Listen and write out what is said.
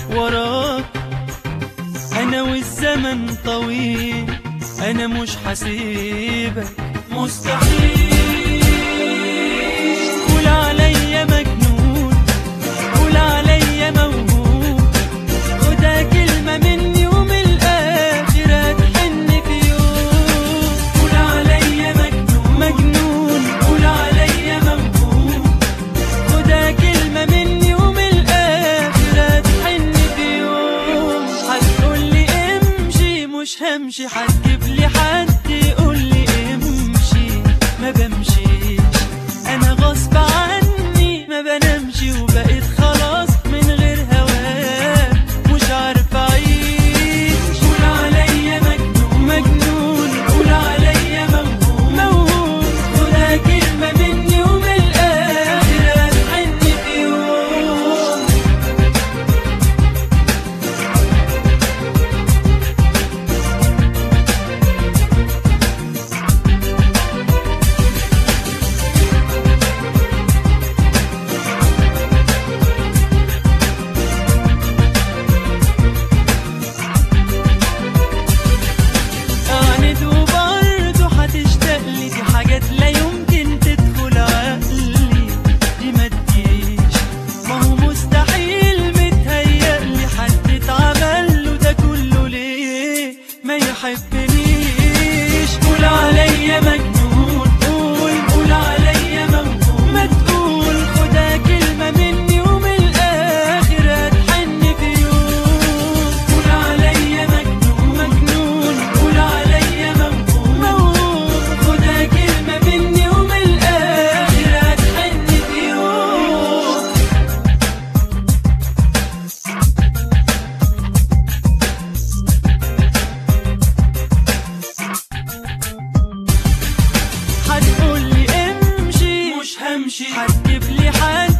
وراك انا والزمن طويل انا مش حسيبك مستحيل قول عليا مجنون قول عليا موهوب خدها كلمة مني ومن الآخر هتحن في يوم قول عليا مجنون مجنون قول عليا موهوب خدها كلمة مني ومن الآخر هتحن في يوم هتقولي امشي مش همشي هتجيب لي حد يقول لي امشي ما بمشيش انا غصب عني ما بنامشي وبقيت خلاص من غير هواك مش عارف اعيش قول عليا مجنون مجنون قول عليا موهوب موهوب خدها كلمة مني ومن الآخر هتحن في يوم أعند وبرضه هتشتاق لي دي حاجات لا يمكن تدخل عقلي دي ما تجيش ما هو مستحيل متهيألي حد اتعمل له ده كله ليه ما يحبنيش قول عليا مجنون قول قول عليا موهوب ما تقول خدها كلمة مني ومن الآخر هتحن في يوم قول عليا مجنون مجنون قول عليا موهوب موهوب خدها كلمة مني ومن الآخر هتحن في يوم هتقولي امشي مش همشي هتجيب لي حد